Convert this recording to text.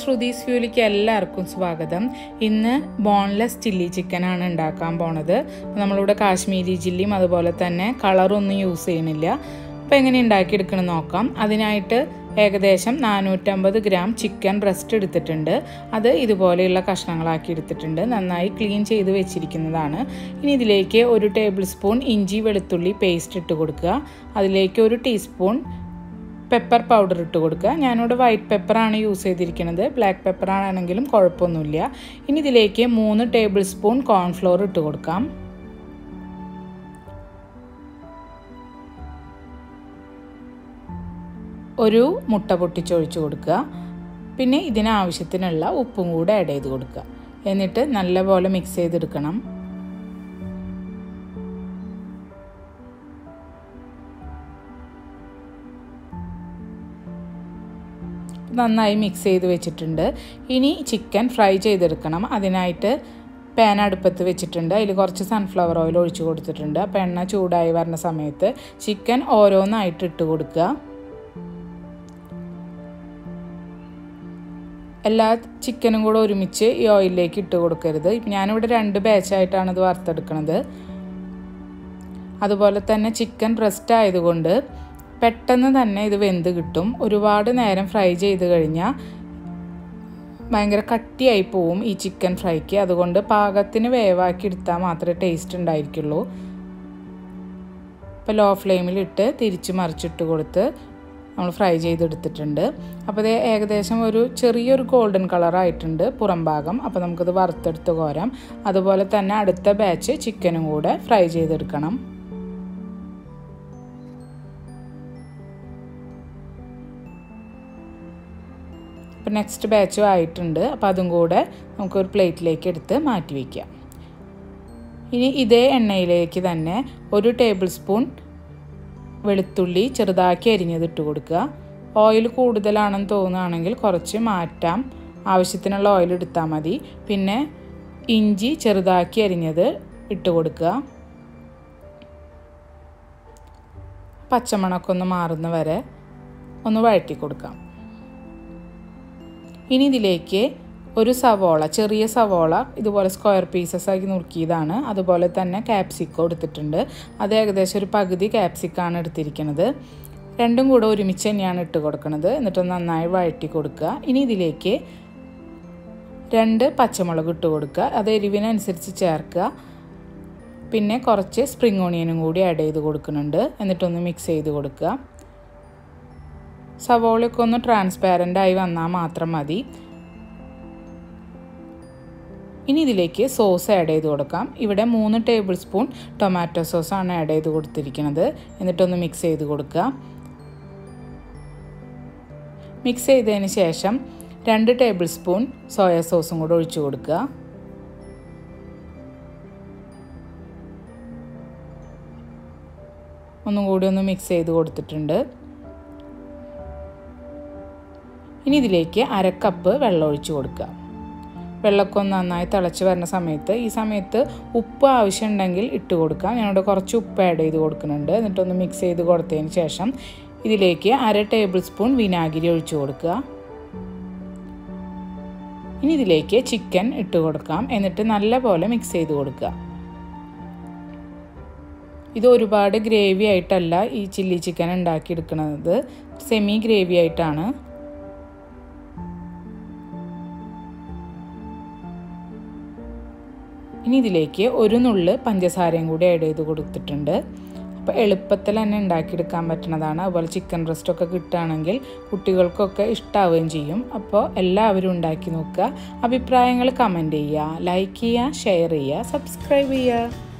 ശ്രുതീസ് ഫ്യൂലിക്ക് എല്ലാവർക്കും സ്വാഗതം ഇന്ന് ബോൺലെസ് ചില്ലി ചിക്കനാണ് ഉണ്ടാക്കാൻ പോണത് നമ്മളിവിടെ കാശ്മീരി ചില്ലിയും അതുപോലെ തന്നെ കളറൊന്നും യൂസ് ചെയ്യണില്ല അപ്പോൾ എങ്ങനെ ഉണ്ടാക്കിയെടുക്കണം നോക്കാം അതിനായിട്ട് ഏകദേശം നാനൂറ്റമ്പത് ഗ്രാം ചിക്കൻ ബ്രസ്റ്റ് എടുത്തിട്ടുണ്ട് അത് ഇതുപോലെയുള്ള കഷ്ണങ്ങളാക്കി എടുത്തിട്ടുണ്ട് നന്നായി ക്ലീൻ ചെയ്ത് വെച്ചിരിക്കുന്നതാണ് ഇനി ഇതിലേക്ക് ഒരു ടേബിൾ സ്പൂൺ ഇഞ്ചി വെളുത്തുള്ളി പേസ്റ്റ് ഇട്ട് കൊടുക്കുക അതിലേക്ക് ഒരു ടീസ്പൂൺ പെപ്പർ പൗഡർ ഇട്ട് കൊടുക്കുക ഞാനിവിടെ വൈറ്റ് പെപ്പറാണ് യൂസ് ചെയ്തിരിക്കുന്നത് ബ്ലാക്ക് പെപ്പർ ആണെങ്കിലും കുഴപ്പമൊന്നുമില്ല ഇനി ഇതിലേക്ക് മൂന്ന് ടേബിൾ സ്പൂൺ കോൺഫ്ലോർ ഇട്ട് കൊടുക്കാം ഒരു മുട്ട പൊട്ടിച്ചൊഴിച്ച് കൊടുക്കുക പിന്നെ ഇതിനാവശ്യത്തിനുള്ള ഉപ്പും കൂടെ ആഡ് ചെയ്ത് കൊടുക്കുക എന്നിട്ട് നല്ലപോലെ മിക്സ് ചെയ്തെടുക്കണം നന്നായി മിക്സ് ചെയ്ത് വെച്ചിട്ടുണ്ട് ഇനി ചിക്കൻ ഫ്രൈ ചെയ്തെടുക്കണം അതിനായിട്ട് പാൻ അടുപ്പത്ത് വെച്ചിട്ടുണ്ട് അതിൽ കുറച്ച് സൺഫ്ലവർ ഓയിൽ ഒഴിച്ചു കൊടുത്തിട്ടുണ്ട് അപ്പോൾ എണ്ണ ചൂടായി വരുന്ന സമയത്ത് ചിക്കൻ ഓരോന്നായിട്ട് ഇട്ട് കൊടുക്കുക എല്ലാ ചിക്കനും കൂടെ ഒരുമിച്ച് ഈ ഓയിലിലേക്ക് ഇട്ട് കൊടുക്കരുത് ഞാനിവിടെ രണ്ട് ബാച്ചായിട്ടാണ് ഇത് വറുത്തെടുക്കുന്നത് അതുപോലെ തന്നെ ചിക്കൻ ബ്രസ്റ്റ് ആയതുകൊണ്ട് പെട്ടെന്ന് തന്നെ ഇത് വെന്ത് കിട്ടും ഒരുപാട് നേരം ഫ്രൈ ചെയ്ത് കഴിഞ്ഞാൽ ഭയങ്കര കട്ടിയായി പോവും ഈ ചിക്കൻ ഫ്രൈക്ക് അതുകൊണ്ട് പാകത്തിന് വേവാക്കി എടുത്താൽ മാത്രമേ ടേസ്റ്റ് ഉണ്ടായിരിക്കുള്ളൂ ഇപ്പോൾ ലോ ഫ്ലെയിമിലിട്ട് തിരിച്ച് മറിച്ചിട്ട് കൊടുത്ത് നമ്മൾ ഫ്രൈ ചെയ്തെടുത്തിട്ടുണ്ട് അപ്പോൾ ഇത് ഏകദേശം ഒരു ചെറിയൊരു ഗോൾഡൻ കളർ ആയിട്ടുണ്ട് പുറം ഭാഗം അപ്പോൾ നമുക്കിത് വറുത്തെടുത്ത് കോരാം അതുപോലെ തന്നെ അടുത്ത ബാച്ച് ചിക്കനും കൂടെ ഫ്രൈ ചെയ്തെടുക്കണം അപ്പോൾ നെക്സ്റ്റ് ബാച്ചും ആയിട്ടുണ്ട് അപ്പോൾ അതും കൂടെ നമുക്കൊരു പ്ലേറ്റിലേക്ക് എടുത്ത് മാറ്റി വയ്ക്കാം ഇനി ഇതേ എണ്ണയിലേക്ക് തന്നെ ഒരു ടേബിൾ സ്പൂൺ വെളുത്തുള്ളി ചെറുതാക്കി അരിഞ്ഞത് ഇട്ട് കൊടുക്കുക ഓയിൽ കൂടുതലാണെന്ന് തോന്നുകയാണെങ്കിൽ കുറച്ച് മാറ്റാം ആവശ്യത്തിനുള്ള ഓയിൽ എടുത്താൽ മതി പിന്നെ ഇഞ്ചി ചെറുതാക്കി അരിഞ്ഞത് ഇട്ട് കൊടുക്കുക പച്ചമണമൊക്കെ ഒന്ന് മാറുന്ന വരെ ഒന്ന് വഴറ്റി കൊടുക്കാം ഇനി ഇതിലേക്ക് ഒരു സവോള ചെറിയ സവോള ഇതുപോലെ സ്ക്വയർ പീസസ് ആക്കി നുറുക്കിയതാണ് അതുപോലെ തന്നെ ക്യാപ്സിക്കോ എടുത്തിട്ടുണ്ട് അത് ഏകദേശം ഒരു പകുതി ക്യാപ്സിക്കാണ് എടുത്തിരിക്കുന്നത് രണ്ടും കൂടെ ഒരുമിച്ച് തന്നെയാണ് ഇട്ട് കൊടുക്കുന്നത് എന്നിട്ട് നന്നായി വഴറ്റി കൊടുക്കുക ഇനി ഇതിലേക്ക് രണ്ട് പച്ചമുളക് ഇട്ട് കൊടുക്കുക അത് എരിവിനനുസരിച്ച് ചേർക്കുക പിന്നെ കുറച്ച് സ്പ്രിങ് ഓണിയനും കൂടി ആഡ് ചെയ്ത് കൊടുക്കുന്നുണ്ട് എന്നിട്ടൊന്ന് മിക്സ് ചെയ്ത് കൊടുക്കുക സവോളയൊക്കെ ഒന്ന് ട്രാൻസ്പാരൻ്റ് ആയി വന്നാൽ മാത്രം മതി ഇനി ഇതിലേക്ക് സോസ് ആഡ് ചെയ്ത് കൊടുക്കാം ഇവിടെ മൂന്ന് ടേബിൾ സ്പൂൺ ടൊമാറ്റോ സോസാണ് ആഡ് ചെയ്ത് കൊടുത്തിരിക്കുന്നത് എന്നിട്ടൊന്ന് മിക്സ് ചെയ്ത് കൊടുക്കുക മിക്സ് ചെയ്തതിന് ശേഷം രണ്ട് ടേബിൾ സ്പൂൺ സോയ സോസും കൂടെ ഒഴിച്ചു കൊടുക്കുക ഒന്നും കൂടി ഒന്ന് മിക്സ് ചെയ്ത് കൊടുത്തിട്ടുണ്ട് ഇനി ഇതിലേക്ക് അരക്കപ്പ് വെള്ളം ഒഴിച്ചു കൊടുക്കുക വെള്ളമൊക്കെ ഒന്ന് നന്നായി തിളച്ച് വരുന്ന സമയത്ത് ഈ സമയത്ത് ഉപ്പ് ആവശ്യമുണ്ടെങ്കിൽ ഇട്ട് കൊടുക്കാം ഞാനിവിടെ കുറച്ച് ഉപ്പ് ആഡ് ചെയ്ത് കൊടുക്കുന്നുണ്ട് എന്നിട്ടൊന്ന് മിക്സ് ചെയ്ത് കൊടുത്തതിന് ശേഷം ഇതിലേക്ക് അര ടേബിൾ സ്പൂൺ വിനാഗിരി ഒഴിച്ചു കൊടുക്കുക ഇനി ഇതിലേക്ക് ചിക്കൻ ഇട്ട് കൊടുക്കാം എന്നിട്ട് നല്ലപോലെ മിക്സ് ചെയ്ത് കൊടുക്കുക ഇത് ഒരുപാട് ഗ്രേവി ആയിട്ടല്ല ഈ ചില്ലി ചിക്കൻ ഉണ്ടാക്കിയെടുക്കുന്നത് സെമി ഗ്രേവി ആയിട്ടാണ് ഇനി ഇതിലേക്ക് ഒരു നുള്ള് പഞ്ചസാരയും കൂടി ആഡ് ചെയ്ത് കൊടുത്തിട്ടുണ്ട് അപ്പോൾ എളുപ്പത്തിൽ തന്നെ ഉണ്ടാക്കിയെടുക്കാൻ പറ്റുന്നതാണ് അതുപോലെ ചിക്കൻ ബ്രസ്റ്റൊക്കെ കിട്ടുകയാണെങ്കിൽ കുട്ടികൾക്കൊക്കെ ഇഷ്ടാവുകയും ചെയ്യും അപ്പോൾ എല്ലാവരും ഉണ്ടാക്കി നോക്കുക അഭിപ്രായങ്ങൾ കമൻറ്റ് ചെയ്യുക ലൈക്ക് ചെയ്യുക ഷെയർ ചെയ്യുക സബ്സ്ക്രൈബ് ചെയ്യുക